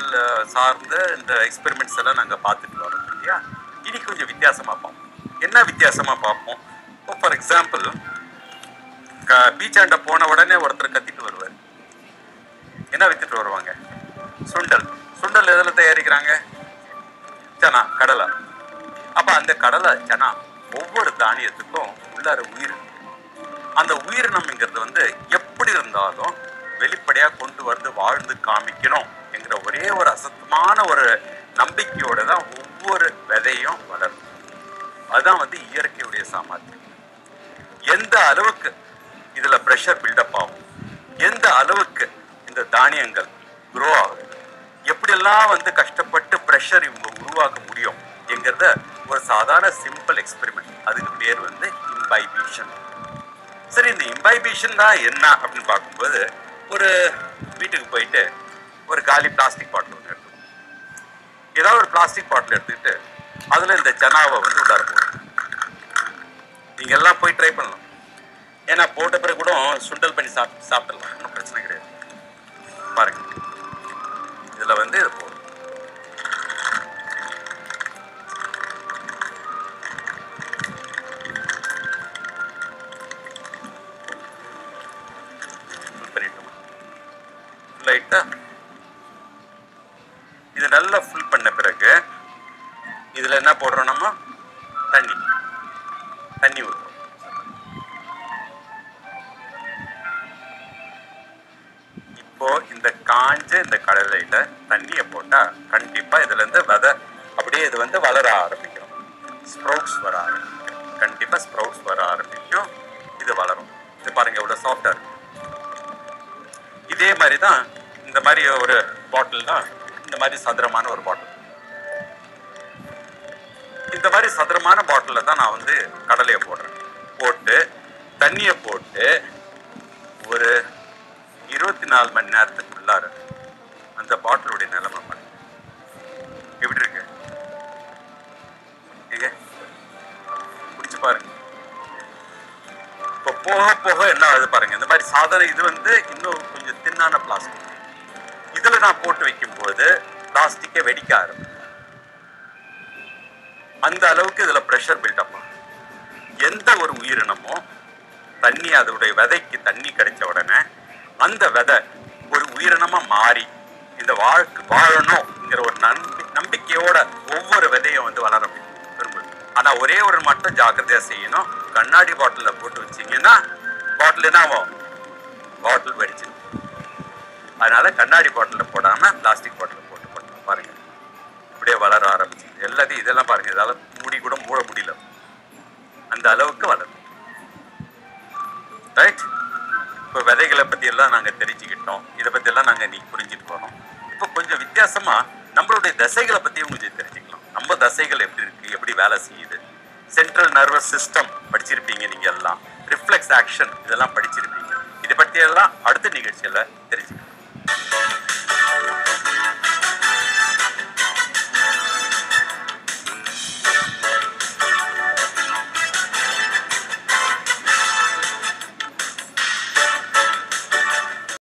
சார்ந்த இந்த எக்ஸ்பெரிமெண்ட்ஸ் எல்லாம் நாங்கள் பார்த்துட்டு வரோம் இல்லையா இனி கொஞ்சம் வித்தியாசமாக பார்ப்போம் என்ன வித்தியாசமாக பார்ப்போம் இப்போ ஃபார் எக்ஸாம்பிள் பீச்சாண்ட போன உடனே ஒருத்தர் கத்திட்டு வருவார் என்ன வித்துட்டு வருவாங்க சுண்டல் சுண்டல் எதில் தயாரிக்கிறாங்க சனா கடலை அப்ப அந்த கடலை சனா ஒவ்வொரு தானியத்துக்கும் உள்ளார உயிர் இருக்கு. அந்த உயிரினம்ங்கிறது வந்து எப்படி இருந்தாலும் வெளிப்படையா கொண்டு வந்து வாழ்ந்து காமிக்கணும் என்கிற ஒரே ஒரு அசத்தமான ஒரு நம்பிக்கையோட தான் ஒவ்வொரு விதையும் வளரும் அதுதான் வந்து இயற்கையுடைய சாமர்த்தியம் எந்த அளவுக்கு இதுல ப்ரெஷர் பில்டப் ஆகும் எந்த அளவுக்கு இந்த தானியங்கள் க்ரோ ஆகுது எப்படியெல்லாம் வந்து கஷ்டப்பட்டு ப்ரெஷர் இவங்க உருவாக்க முடியும் என்கிறத ஒரு சாதாரண சிம்பிள் எக்ஸ்பெரிமெண்ட் அதுக்கு பேர் வந்து இம்பைபிஷன் சரி இந்த இம்பைபிஷன் தான் என்ன அப்படின்னு பார்க்கும்போது ஒரு வீட்டுக்கு போயிட்டு ஒரு காலி பிளாஸ்டிக் பாட்டில் ஒன்று எடுத்துக்கணும் ஏதாவது ஒரு பிளாஸ்டிக் பாட்டில் எடுத்துக்கிட்டு அதில் இந்த சனாவை வந்து உள்ளார போடணும் நீங்கள் எல்லாம் போய் ட்ரை பண்ணலாம் ஏன்னா போட்ட பிறகு கூட சுண்டல் பண்ணி சாப்பிட்டு சாப்பிடலாம் ஒன்றும் பிரச்சனை கிடையாது பாருங்க இதில் வந்து இது போடும் Fill பண்ணிட்டோமா லைட்டா இது நல்லா ஃபுல் பண்ண பிறகு இதுல என்ன போடுறோம் நம்ம தண்ணி தண்ணி ஊற்றுறோம் இப்போ இந்த காஞ்ச இந்த கடலையில தண்ணியை போட்டா கண்டிப்பா இதுல இருந்து விதை அப்படியே இது வந்து வளர ஆரம்பிக்கும் ஸ்ப்ரவுட்ஸ் வர ஆரம்பிக்கும் கண்டிப்பா ஸ்ப்ரவுட்ஸ் வர ஆரம்பிக்கும் இது வளரும் இது பாருங்க இவ்வளவு சாஃப்டா இருக்கு இதே மாதிரி தான் இந்த மாதிரி ஒரு பாட்டில் தான் இந்த மாதிரி சதுரமான ஒரு பாட்டில் இந்த மாதிரி சதுரமான பாட்டிலில் தான் நான் வந்து கடலையை போடுறேன் போட்டு தண்ணியை போட்டு ஒரு இருபத்தி நாலு மணி நேரத்துக்கு உள்ளார அந்த பாட்டிலுடைய நிலைமை பாருங்க எப்படி இருக்கு ஏங்க குடிச்சு பாருங்க இப்போ போக போக என்ன ஆகுது பாருங்க இந்த மாதிரி சாதாரண இது வந்து இன்னும் கொஞ்சம் தின்னான பிளாஸ்டிக் இதுல நான் போட்டு வைக்கும்போது பிளாஸ்டிக்கை வெடிக்க ஆரம்பிக்கும் அந்த அளவுக்கு இதுல ப்ரெஷர் பில்டப் ஆகும் எந்த ஒரு உயிரினமும் தண்ணி அதோடைய விதைக்கு தண்ணி கிடைச்ச உடனே அந்த விதை ஒரு உயிரினமா மாறி இந்த வாழ்க்கை வாழணும்ங்கிற ஒரு நம்பி நம்பிக்கையோட ஒவ்வொரு விதையும் வந்து வளர விரும்புது ஆனா ஒரே ஒரு மட்டும் ஜாக்கிரதையா செய்யணும் கண்ணாடி பாட்டில போட்டு வச்சீங்கன்னா பாட்டில் என்ன ஆகும் பாட்டில் வெடிச்சு அதனால கண்ணாடி பாட்டில் போடாம பிளாஸ்டிக் பாட்டில் போட்டு போட்டு பாருங்க அப்படியே வளர ஆரம்பிச்சு எல்லாத்தையும் இதெல்லாம் பாருங்க இதால மூடி கூட மூட முடியல அந்த அளவுக்கு வளரும் ரைட் இப்போ விதைகளை பத்தி எல்லாம் நாங்க தெரிஞ்சுக்கிட்டோம் இதை பத்தி எல்லாம் நாங்க நீ புரிஞ்சுட்டு போறோம் இப்போ கொஞ்சம் வித்தியாசமா நம்மளுடைய தசைகளை பத்தியும் கொஞ்சம் தெரிஞ்சுக்கலாம் நம்ம தசைகள் எப்படி இருக்கு எப்படி வேலை செய்யுது சென்ட்ரல் நர்வஸ் சிஸ்டம் படிச்சிருப்பீங்க நீங்க எல்லாம் ரிஃப்ளெக்ஸ் ஆக்ஷன் இதெல்லாம் படிச்சிருப்பீங்க இதை பத்தி எல்லாம் அடுத்த நிகழ்ச்சியில தெரிஞ்சுக்கலாம்